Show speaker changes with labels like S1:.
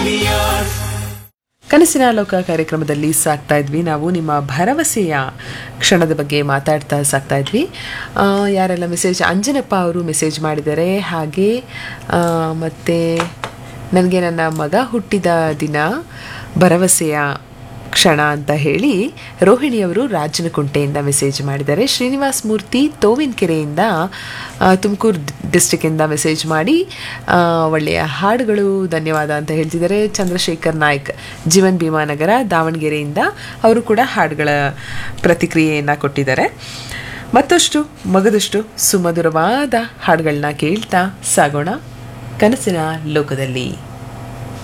S1: ಕನಸಿನ ಲೋಕ ಕಾರ್ಯಕ್ರಮದಲ್ಲಿ ಸಾಕ್ತಾ ಇದ್ವಿ ನಾವು ನಿಮ್ಮ ಭರವಸೆಯ ಕ್ಷಣದ ಬಗ್ಗೆ ಮಾತಾಡ್ತಾ ಸಾಕ್ತಾ ಇದ್ವಿ ಆ, ಯಾರೆಲ್ಲ ಮೆಸೇಜ್ ಅಂಜನಪ್ಪ ಅವರು ಮೆಸೇಜ್ ಮಾಡಿದ್ದಾರೆ ಹಾಗೆ ಆ, ಮತ್ತೆ ನನಗೆ ನನ್ನ ಮಗ ಹುಟ್ಟಿದ ದಿನ ಭರವಸೆಯ ಕ್ಷಣ ಅಂತ ಹೇಳಿ ರೋಹಿಣಿಯವರು ರಾಜನಕುಂಟೆಯಿಂದ ಮೆಸೇಜ್ ಮಾಡಿದ್ದಾರೆ ಶ್ರೀನಿವಾಸ್ ಮೂರ್ತಿ ತೋವಿನಕೆರೆಯಿಂದ ತುಮಕೂರು ಡಿಸ್ಟಿಕ್ಕಿಂದ ಮೆಸೇಜ್ ಮಾಡಿ ಆ, ಒಳ್ಳೆಯ ಹಾಡುಗಳು ಧನ್ಯವಾದ ಅಂತ ಹೇಳ್ತಿದ್ದಾರೆ ಚಂದ್ರಶೇಖರ್ ನಾಯ್ಕ್ ಜೀವನ್ ಭೀಮಾನಗರ ದಾವಣಗೆರೆಯಿಂದ ಅವರು ಕೂಡ ಹಾಡುಗಳ ಪ್ರತಿಕ್ರಿಯೆಯನ್ನು ಕೊಟ್ಟಿದ್ದಾರೆ ಮತ್ತಷ್ಟು ಮಗದಷ್ಟು ಸುಮಧುರವಾದ ಹಾಡುಗಳನ್ನ ಕೇಳ್ತಾ ಸಾಗೋಣ ಕನಸಿನ ಲೋಕದಲ್ಲಿ